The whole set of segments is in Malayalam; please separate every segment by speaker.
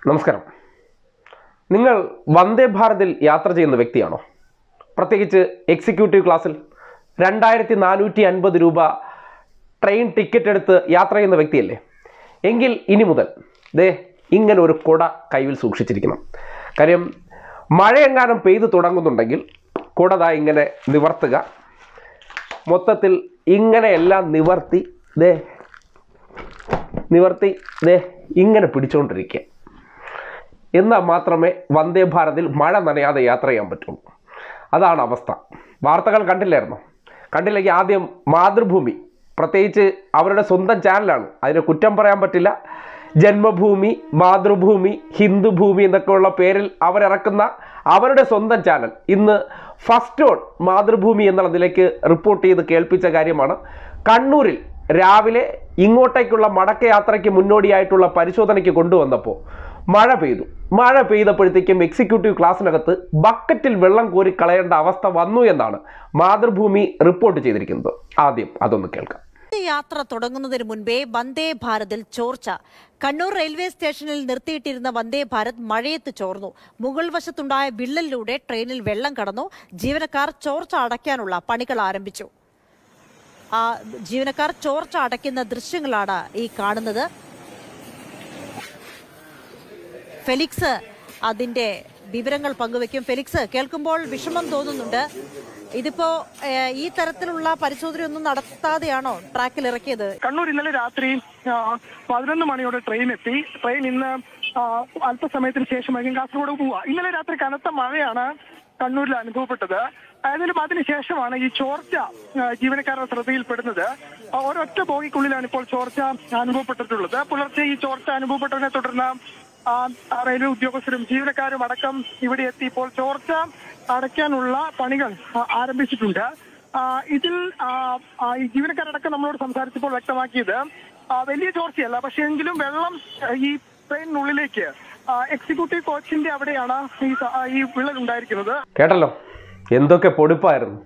Speaker 1: നമസ്കാരം നിങ്ങൾ വന്ദേ ഭാരതിൽ യാത്ര ചെയ്യുന്ന വ്യക്തിയാണോ പ്രത്യേകിച്ച് എക്സിക്യൂട്ടീവ് ക്ലാസ്സിൽ രണ്ടായിരത്തി നാനൂറ്റി അൻപത് രൂപ ട്രെയിൻ ടിക്കറ്റ് എടുത്ത് യാത്ര ചെയ്യുന്ന വ്യക്തിയല്ലേ എങ്കിൽ ഇനി മുതൽ ദേ ഇങ്ങനെ ഒരു കുട കയ്യിൽ സൂക്ഷിച്ചിരിക്കണം കാര്യം മഴയെങ്ങാനും പെയ്തു തുടങ്ങുന്നുണ്ടെങ്കിൽ കുട ദാ ഇങ്ങനെ നിവർത്തുക മൊത്തത്തിൽ ഇങ്ങനെയെല്ലാം നിവർത്തി ദേ നിവർത്തി ദേ ഇങ്ങനെ പിടിച്ചുകൊണ്ടിരിക്കുക എന്നാൽ മാത്രമേ വന്ദേ ഭാരതിൽ മഴ നനയാതെ യാത്ര ചെയ്യാൻ പറ്റുള്ളൂ അതാണ് അവസ്ഥ വാർത്തകൾ കണ്ടില്ലായിരുന്നോ കണ്ടില്ലെങ്കിൽ ആദ്യം മാതൃഭൂമി പ്രത്യേകിച്ച് അവരുടെ സ്വന്തം ചാനലാണ് അതിന് കുറ്റം പറയാൻ പറ്റില്ല ജന്മഭൂമി മാതൃഭൂമി ഹിന്ദുഭൂമി എന്നൊക്കെയുള്ള പേരിൽ അവരിറക്കുന്ന അവരുടെ സ്വന്തം ചാനൽ ഇന്ന് ഫസ്റ്റ് ഓൺ മാതൃഭൂമി എന്നുള്ളതിലേക്ക് റിപ്പോർട്ട് ചെയ്ത് കേൾപ്പിച്ച കാര്യമാണ് കണ്ണൂരിൽ രാവിലെ ഇങ്ങോട്ടേക്കുള്ള മടക്കയാത്രയ്ക്ക് മുന്നോടിയായിട്ടുള്ള പരിശോധനയ്ക്ക് കൊണ്ടുവന്നപ്പോൾ മഴ പെയ്തു മഴ പെയ്തപ്പോഴത്തേക്കും എക്സിക്യൂട്ടീവ് ക്ലാസ്സിനകത്ത് ബക്കറ്റിൽ വെള്ളം കോരി കളയേണ്ട അവസ്ഥ വന്നു എന്നാണ് മാതൃഭൂമി റിപ്പോർട്ട് ചെയ്തിരിക്കുന്നത് ആദ്യം അതൊന്ന് കേൾക്കാം
Speaker 2: യാത്ര തുടങ്ങുന്നതിന് മുൻപേ വന്ദേ ഭാരതിൽ ചോർച്ച കണ്ണൂർ റെയിൽവേ സ്റ്റേഷനിൽ നിർത്തിയിട്ടിരുന്ന വന്ദേ ഭാരത് മഴയത്ത് ചോർന്നു മുകൾ വശത്തുണ്ടായ വിള്ളലിലൂടെ ട്രെയിനിൽ വെള്ളം കടന്നു ജീവനക്കാർ ചോർച്ച അടയ്ക്കാനുള്ള പണികൾ ആരംഭിച്ചു ആ ജീവനക്കാർ ചോർച്ച അടയ്ക്കുന്ന ദൃശ്യങ്ങളാണ് ഈ കാണുന്നത് ഫെലിക്സ് അതിന്റെ വിവരങ്ങൾ പങ്കുവെക്കും ഫെലിക്സ് കേൾക്കുമ്പോൾ വിഷമം തോന്നുന്നുണ്ട് ഇതിപ്പോ ഏഹ്, ഈ തരത്തിലുള്ള പരിശോധനയൊന്നും നടത്താതെയാണോ ട്രാക്കിൽ ഇറക്കിയത്
Speaker 3: കണ്ണൂർ ഇന്നലെ രാത്രി ആ, പതിനൊന്ന് മണിയോടെ ട്രെയിൻ എത്തി ട്രെയിൻ ഇന്ന് ആ, അല്പസമയത്തിന് ശേഷമായിരിക്കും കാസർഗോഡ് പോവുക ഇന്നലെ രാത്രി കനത്ത മഴയാണ് കണ്ണൂരിൽ അനുഭവപ്പെട്ടത് അതിലും അതിനുശേഷമാണ് ഈ ചോർച്ച ആ, ജീവനക്കാരുടെ ശ്രദ്ധയിൽപ്പെടുന്നത് ആ, ഒരൊറ്റ ബോഗിക്കുള്ളിലാണ് ഇപ്പോൾ ചോർച്ച അനുഭവപ്പെട്ടിട്ടുള്ളത് പുലർച്ചെ ഈ ചോർച്ച അനുഭവപ്പെട്ടതിനെ തുടർന്ന് ആ, ആ, റെയിൽവേ ഉദ്യോഗസ്ഥരും ജീവനക്കാരും അടക്കം ഇവിടെ എത്തി ഇപ്പോൾ ചോർച്ച അടയ്ക്കാനുള്ള പണികൾ ആ, ആരംഭിച്ചിട്ടുണ്ട് ആ, ഇതിൽ ആ, ആ, ഈ ജീവനക്കാരടക്കം നമ്മളോട് സംസാരിച്ചപ്പോൾ വ്യക്തമാക്കിയത് ആ, വലിയ ചോർച്ചയല്ല പക്ഷേ എങ്കിലും വെള്ളം ആ, ഈ ട്രെയിനിനുള്ളിലേക്ക് ആ, എക്സിക്യൂട്ടീവ് കോച്ചിന്റെ അവിടെയാണ് ഈ സ- ആ, ഈ വിള്ളൽ ഉണ്ടായിരിക്കുന്നത്
Speaker 1: കേട്ടല്ലോ എന്തൊക്കെ പൊടിപ്പായിരുന്നു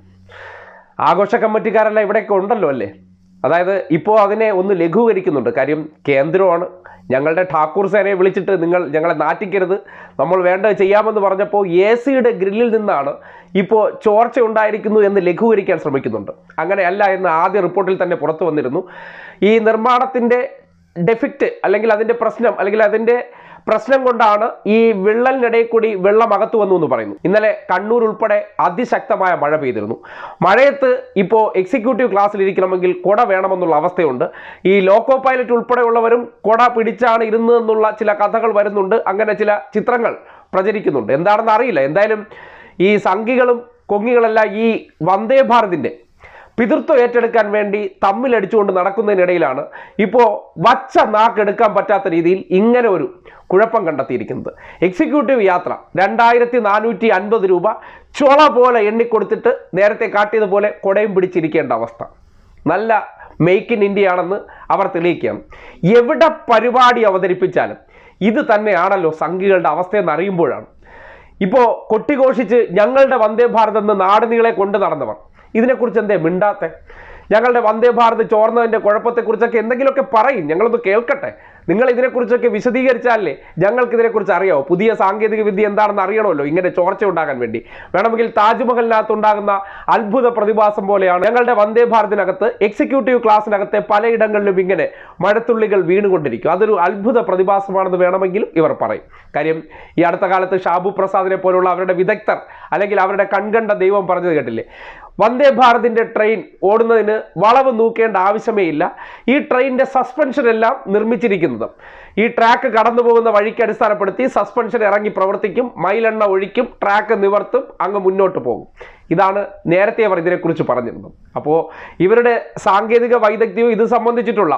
Speaker 1: ആഘോഷ കമ്മിറ്റിക്കാരെല്ലാം ഇവിടെയൊക്കെ ഉണ്ടല്ലോ അല്ലേ അതായത് ഇപ്പോൾ അതിനെ ഒന്ന് ലഘൂകരിക്കുന്നുണ്ട് കാര്യം കേന്ദ്രമാണ് ഞങ്ങളുടെ ഠാക്കൂർ സേനയെ വിളിച്ചിട്ട് നിങ്ങൾ ഞങ്ങളെ നാറ്റിക്കരുത് നമ്മൾ വേണ്ടത് ചെയ്യാമെന്ന് പറഞ്ഞപ്പോൾ എ സിയുടെ ഗ്രില്ലിൽ നിന്നാണ് ഇപ്പോൾ ചോർച്ച ഉണ്ടായിരിക്കുന്നു എന്ന് ലഘൂകരിക്കാൻ ശ്രമിക്കുന്നുണ്ട് അങ്ങനെയല്ല എന്ന് ആദ്യ റിപ്പോർട്ടിൽ തന്നെ പുറത്തു വന്നിരുന്നു ഈ നിർമ്മാണത്തിൻ്റെ ഡെഫിക്റ്റ് അല്ലെങ്കിൽ അതിൻ്റെ പ്രശ്നം അല്ലെങ്കിൽ അതിൻ്റെ പ്രശ്നം കൊണ്ടാണ് ഈ വിള്ളലിനിടയിൽ കൂടി വെള്ളം അകത്തു വന്നു എന്ന് പറയുന്നു ഇന്നലെ കണ്ണൂർ ഉൾപ്പെടെ അതിശക്തമായ മഴ പെയ്തിരുന്നു മഴയത്ത് ഇപ്പോൾ എക്സിക്യൂട്ടീവ് ക്ലാസ്സിൽ ഇരിക്കണമെങ്കിൽ കുട വേണമെന്നുള്ള അവസ്ഥയുണ്ട് ഈ ലോക്കോ പൈലറ്റ് ഉൾപ്പെടെയുള്ളവരും കുട പിടിച്ചാണ് ഇരുന്നതെന്നുള്ള ചില കഥകൾ വരുന്നുണ്ട് അങ്ങനെ ചില ചിത്രങ്ങൾ പ്രചരിക്കുന്നുണ്ട് എന്താണെന്ന് അറിയില്ല എന്തായാലും ഈ സംഘികളും കൊങ്ങികളെല്ലാം ഈ വന്ദേ ഭാരതിൻ്റെ പിതൃത്വം ഏറ്റെടുക്കാൻ വേണ്ടി തമ്മിലടിച്ചുകൊണ്ട് നടക്കുന്നതിനിടയിലാണ് ഇപ്പോൾ വച്ച നാക്കെടുക്കാൻ പറ്റാത്ത രീതിയിൽ ഇങ്ങനെ ഒരു കുഴപ്പം കണ്ടെത്തിയിരിക്കുന്നത് എക്സിക്യൂട്ടീവ് യാത്ര രണ്ടായിരത്തി നാനൂറ്റി അൻപത് രൂപ ചുള പോലെ എണ്ണിക്കൊടുത്തിട്ട് നേരത്തെ കാട്ടിയതുപോലെ കൊടയും പിടിച്ചിരിക്കേണ്ട അവസ്ഥ നല്ല മെയ്ക്ക് ഇൻ ഇന്ത്യ ആണെന്ന് അവർ തെളിയിക്കുകയാണ് എവിടെ പരിപാടി അവതരിപ്പിച്ചാലും ഇത് തന്നെയാണല്ലോ സംഘികളുടെ അവസ്ഥയെന്ന് അറിയുമ്പോഴാണ് ഇപ്പോൾ കൊട്ടിഘോഷിച്ച് ഞങ്ങളുടെ വന്ദേ ഭാരത് എന്ന് നാടുനീളെ കൊണ്ട് നടന്നവർ ഇതിനെക്കുറിച്ച് എന്തേ മിണ്ടാത്തെ ഞങ്ങളുടെ വന്ദേ ഭാരത് ചോർന്നതിൻ്റെ കുഴപ്പത്തെക്കുറിച്ചൊക്കെ എന്തെങ്കിലുമൊക്കെ പറയും ഞങ്ങളൊന്ന് കേൾക്കട്ടെ നിങ്ങൾ ഇതിനെക്കുറിച്ചൊക്കെ വിശദീകരിച്ചാലേ ഞങ്ങൾക്ക് ഇതിനെക്കുറിച്ച് അറിയാമോ പുതിയ സാങ്കേതിക വിദ്യ എന്താണെന്ന് അറിയണമല്ലോ ഇങ്ങനെ ചോർച്ച ഉണ്ടാകാൻ വേണ്ടി വേണമെങ്കിൽ താജ്മഹലിനകത്ത് ഉണ്ടാകുന്ന അത്ഭുത പ്രതിഭാസം പോലെയാണ് ഞങ്ങളുടെ വന്ദേ ഭാരതിനകത്ത് എക്സിക്യൂട്ടീവ് ക്ലാസ്സിനകത്തെ പലയിടങ്ങളിലും ഇങ്ങനെ മഴത്തുള്ളികൾ വീണുകൊണ്ടിരിക്കും അതൊരു അത്ഭുത പ്രതിഭാസമാണെന്ന് വേണമെങ്കിലും ഇവർ പറയും കാര്യം ഈ അടുത്ത കാലത്ത് ഷാബു പ്രസാദിനെ പോലുള്ള അവരുടെ വിദഗ്ധർ അല്ലെങ്കിൽ അവരുടെ കൺകണ്ട ദൈവം പറഞ്ഞത് കേട്ടില്ലേ വന്ദേ ഭാരതിന്റെ ട്രെയിൻ ഓടുന്നതിന് വളവ് നോക്കേണ്ട ആവശ്യമേ ഇല്ല ഈ ട്രെയിനിന്റെ സസ്പെൻഷൻ എല്ലാം നിർമ്മിച്ചിരിക്കുന്നത് ഈ ട്രാക്ക് കടന്നു പോകുന്ന വഴിക്ക് അടിസ്ഥാനപ്പെടുത്തി സസ്പെൻഷൻ ഇറങ്ങി പ്രവർത്തിക്കും മൈലെണ്ണ ഒഴിക്കും ട്രാക്ക് നിവർത്തും അങ്ങ് മുന്നോട്ട് പോകും ഇതാണ് നേരത്തെ അവർ ഇതിനെക്കുറിച്ച് പറഞ്ഞിരുന്നത് അപ്പോൾ ഇവരുടെ സാങ്കേതിക വൈദഗ്ധ്യവും ഇത് സംബന്ധിച്ചിട്ടുള്ള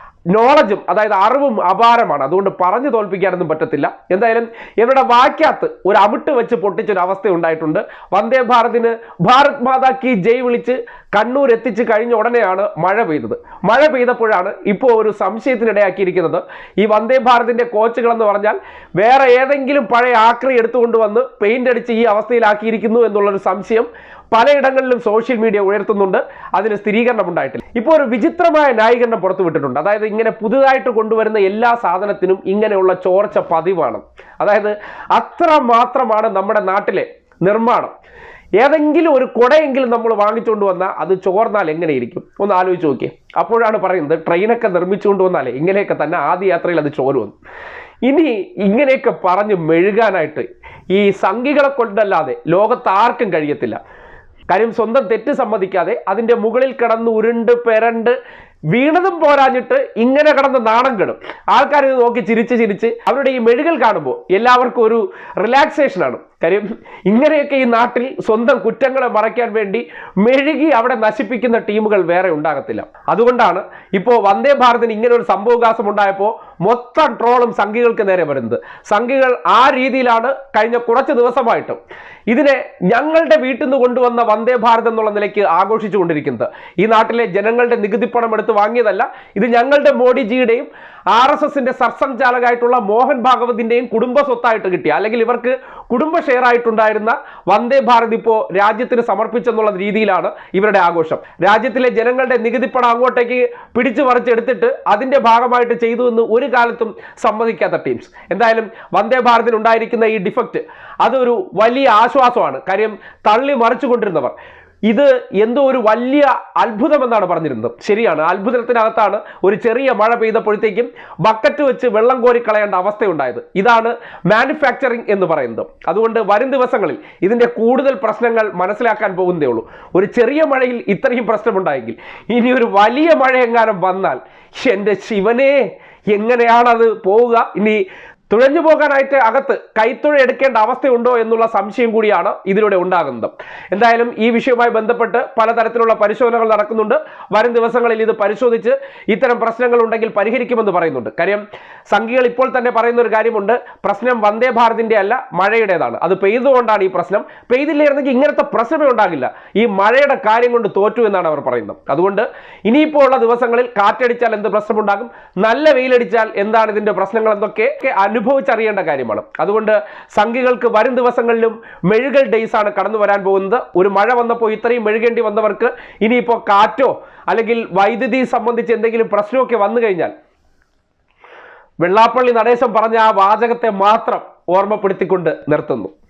Speaker 1: നോളജും അതായത് അറിവും അപാരമാണ് അതുകൊണ്ട് പറഞ്ഞു തോൽപ്പിക്കാനൊന്നും പറ്റത്തില്ല എന്തായാലും ഇവരുടെ വാക്യാത്ത് ഒരു അമിട്ട് വെച്ച് പൊട്ടിച്ചൊരു അവസ്ഥ ഉണ്ടായിട്ടുണ്ട് വന്ദേ ഭാരതിന് ഭാരത് മാതാ കി ജയ് വിളിച്ച് കണ്ണൂർ എത്തിച്ച് കഴിഞ്ഞ ഉടനെയാണ് മഴ പെയ്തത് മഴ പെയ്തപ്പോഴാണ് ഇപ്പോൾ ഒരു സംശയത്തിനിടയാക്കിയിരിക്കുന്നത് ഈ വന്ദേ ഭാരതിന്റെ കോച്ചുകൾ എന്ന് പറഞ്ഞാൽ വേറെ ഏതെങ്കിലും പഴയ ആക്രി എടുത്തുകൊണ്ട് വന്ന് പെയിന്റ് അടിച്ച് ഈ അവസ്ഥയിലാക്കിയിരിക്കുന്നു എന്നുള്ളൊരു സംശയം പലയിടങ്ങളിലും സോഷ്യൽ മീഡിയ ഉയർത്തുന്നുണ്ട് അതിന് സ്ഥിരീകരണം ഉണ്ടായിട്ടില്ല ഇപ്പോൾ ഒരു വിചിത്രമായ ന്യായീകരണം പുറത്തുവിട്ടിട്ടുണ്ട് അതായത് ഇങ്ങനെ പുതുതായിട്ട് കൊണ്ടുവരുന്ന എല്ലാ സാധനത്തിനും ഇങ്ങനെയുള്ള ചോർച്ച പതിവാണ് അതായത് അത്ര മാത്രമാണ് നമ്മുടെ നാട്ടിലെ നിർമ്മാണം ഏതെങ്കിലും ഒരു കുടയെങ്കിലും നമ്മൾ വാങ്ങിച്ചുകൊണ്ട് വന്നാൽ അത് ചോർന്നാൽ എങ്ങനെയിരിക്കും ഒന്ന് ആലോചിച്ച് നോക്കിയേ അപ്പോഴാണ് പറയുന്നത് ട്രെയിനൊക്കെ നിർമ്മിച്ചുകൊണ്ട് വന്നാലേ ഇങ്ങനെയൊക്കെ തന്നെ ആദ്യ യാത്രയിൽ അത് ചോരുവന്നു ഇനി ഇങ്ങനെയൊക്കെ പറഞ്ഞ് മെഴുകാനായിട്ട് ഈ സംഘികളെ കൊണ്ടല്ലാതെ ലോകത്ത് ആർക്കും കഴിയത്തില്ല കാര്യം സ്വന്തം തെറ്റ് സമ്മതിക്കാതെ അതിൻ്റെ മുകളിൽ കിടന്ന് ഉരുണ്ട് പെരണ്ട് വീണതും പോരാഞ്ഞിട്ട് ഇങ്ങനെ കിടന്ന് നാണം കെടും ആൾക്കാർ ഇത് നോക്കി ചിരിച്ച് ചിരിച്ച് അവരുടെ ഈ മെഴുകൽ കാണുമ്പോൾ എല്ലാവർക്കും ഒരു റിലാക്സേഷനാണ് കാര്യം ഇങ്ങനെയൊക്കെ ഈ നാട്ടിൽ സ്വന്തം കുറ്റങ്ങളെ മറയ്ക്കാൻ വേണ്ടി മെഴുകി അവിടെ നശിപ്പിക്കുന്ന ടീമുകൾ വേറെ ഉണ്ടാകത്തില്ല അതുകൊണ്ടാണ് ഇപ്പോൾ വന്ദേ ഭാരതിന് ഇങ്ങനെ ഒരു സംഭവവികാസം ഉണ്ടായപ്പോൾ മൊത്തം ട്രോളും സംഘികൾക്ക് നേരെ വരുന്നത് സംഘികൾ ആ രീതിയിലാണ് കഴിഞ്ഞ കുറച്ച് ദിവസമായിട്ടും ഇതിനെ ഞങ്ങളുടെ വീട്ടിൽ നിന്ന് കൊണ്ടുവന്ന വന്ദേ ഭാരത് എന്നുള്ള നിലയ്ക്ക് ആഘോഷിച്ചുകൊണ്ടിരിക്കുന്നത് ഈ നാട്ടിലെ ജനങ്ങളുടെ നികുതിപ്പണം എടുത്ത് വാങ്ങിയതല്ല ഇത് ഞങ്ങളുടെ മോഡിജിയുടെയും ആർ എസ് എസിന്റെ സർസംഘാലകമായിട്ടുള്ള മോഹൻ ഭാഗവതിന്റെയും കുടുംബ സ്വത്തായിട്ട് കിട്ടിയ അല്ലെങ്കിൽ ഇവർക്ക് കുടുംബ ഷെയർ ആയിട്ടുണ്ടായിരുന്ന വന്ദേ ഭാരത് ഇപ്പോ രാജ്യത്തിന് സമർപ്പിച്ചെന്നുള്ള രീതിയിലാണ് ഇവരുടെ ആഘോഷം രാജ്യത്തിലെ ജനങ്ങളുടെ നികുതിപ്പണം അങ്ങോട്ടേക്ക് പിടിച്ചു പറിച്ചെടുത്തിട്ട് അതിന്റെ ഭാഗമായിട്ട് ചെയ്തു എന്ന് ഒരു കാലത്തും സമ്മതിക്കാത്ത ടീംസ് എന്തായാലും വന്ദേ ഭാരതിന് ഉണ്ടായിരിക്കുന്ന ഈ ഡിഫക്റ്റ് അതൊരു വലിയ ആശ്വാസമാണ് കാര്യം തള്ളി മറിച്ചുകൊണ്ടിരുന്നവർ ഇത് എന്തോ ഒരു വലിയ അത്ഭുതം എന്നാണ് പറഞ്ഞിരുന്നത് ശരിയാണ് അത്ഭുതത്തിനകത്താണ് ഒരു ചെറിയ മഴ പെയ്തപ്പോഴത്തേക്കും ബക്കറ്റ് വെച്ച് വെള്ളം കോരി കളയേണ്ട അവസ്ഥയുണ്ടായത് ഇതാണ് മാനുഫാക്ചറിങ് എന്ന് പറയുന്നത് അതുകൊണ്ട് വരും ദിവസങ്ങളിൽ ഇതിന്റെ കൂടുതൽ പ്രശ്നങ്ങൾ മനസ്സിലാക്കാൻ പോകുന്നതേ ഉള്ളൂ ഒരു ചെറിയ മഴയിൽ ഇത്രയും പ്രശ്നമുണ്ടായെങ്കിൽ ഇനി ഒരു വലിയ മഴ എങ്ങാനും വന്നാൽ എൻ്റെ ശിവനെ എങ്ങനെയാണ് അത് പോവുക ഇനി തുഴഞ്ഞു പോകാനായിട്ട് അകത്ത് കൈത്തുഴ എടുക്കേണ്ട അവസ്ഥയുണ്ടോ എന്നുള്ള സംശയം കൂടിയാണ് ഇതിലൂടെ ഉണ്ടാകുന്നത് എന്തായാലും ഈ വിഷയവുമായി ബന്ധപ്പെട്ട് പലതരത്തിലുള്ള പരിശോധനകൾ നടക്കുന്നുണ്ട് വരും ദിവസങ്ങളിൽ ഇത് പരിശോധിച്ച് ഇത്തരം പ്രശ്നങ്ങൾ ഉണ്ടെങ്കിൽ പരിഹരിക്കുമെന്ന് പറയുന്നുണ്ട് കാര്യം സംഘികൾ ഇപ്പോൾ തന്നെ പറയുന്ന ഒരു കാര്യമുണ്ട് പ്രശ്നം വന്ദേ ഭാരതിന്റെ അല്ല മഴയുടേതാണ് അത് പെയ്തുകൊണ്ടാണ് ഈ പ്രശ്നം പെയ്തില്ലായിരുന്നെങ്കിൽ ഇങ്ങനത്തെ പ്രശ്നമേ ഉണ്ടാകില്ല ഈ മഴയുടെ കാര്യം കൊണ്ട് തോറ്റു എന്നാണ് അവർ പറയുന്നത് അതുകൊണ്ട് ഇനിയിപ്പോൾ ഉള്ള ദിവസങ്ങളിൽ കാറ്റടിച്ചാൽ എന്ത് പ്രശ്നമുണ്ടാകും നല്ല വെയിലടിച്ചാൽ എന്താണ് ഇതിന്റെ പ്രശ്നങ്ങൾ എന്നൊക്കെ അനുഭവിച്ചറിയേണ്ട കാര്യമാണ് അതുകൊണ്ട് സംഘികൾക്ക് വരും ദിവസങ്ങളിലും മെഴുകൽ ഡേയ്സ് ആണ് കടന്നു വരാൻ പോകുന്നത് ഒരു മഴ വന്നപ്പോൾ ഇത്രയും മെഴുകേണ്ടി വന്നവർക്ക് ഇനിയിപ്പോൾ കാറ്റോ അല്ലെങ്കിൽ വൈദ്യുതി സംബന്ധിച്ച് എന്തെങ്കിലും പ്രശ്നമൊക്കെ വന്നു കഴിഞ്ഞാൽ വെള്ളാപ്പള്ളി നടേശം പറഞ്ഞ ആ വാചകത്തെ മാത്രം ഓർമ്മപ്പെടുത്തിക്കൊണ്ട് നിർത്തുന്നു